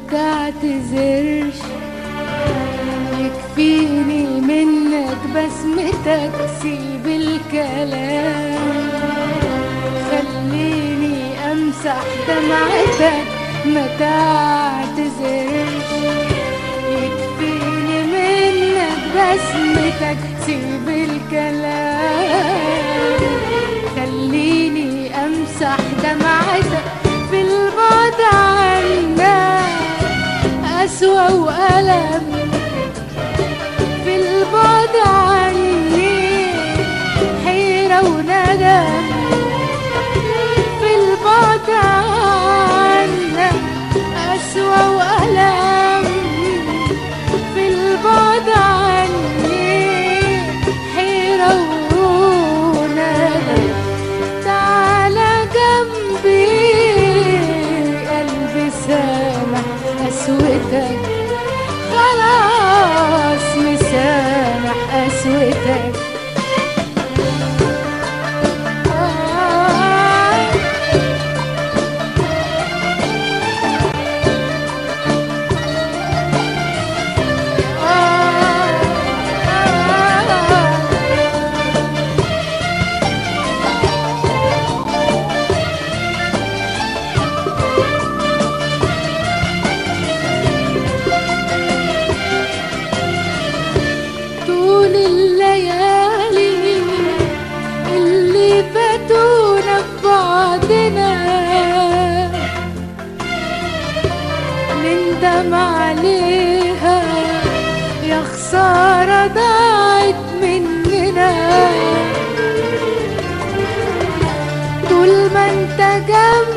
تعتذرش يكفيني منك بسمتك سيب الكلام خليني امسح دمعتك ما تعتذرش يكفيني منك بسمتك سيب الكلام خليني امسح دمعتك في البعد عنك أسوأ وألم في البعد عني حيرة وندم في البعد عنك أسوأ وألم في البعد عني حيرة وندم تعالى جنبي قلبي سامح قسوتك خلاص مسامح قسوتك آه طول الليالي اللي فاتونا في بعضنا نندم عليها يا خسارة ضاعت مننا طول ما انت جنبي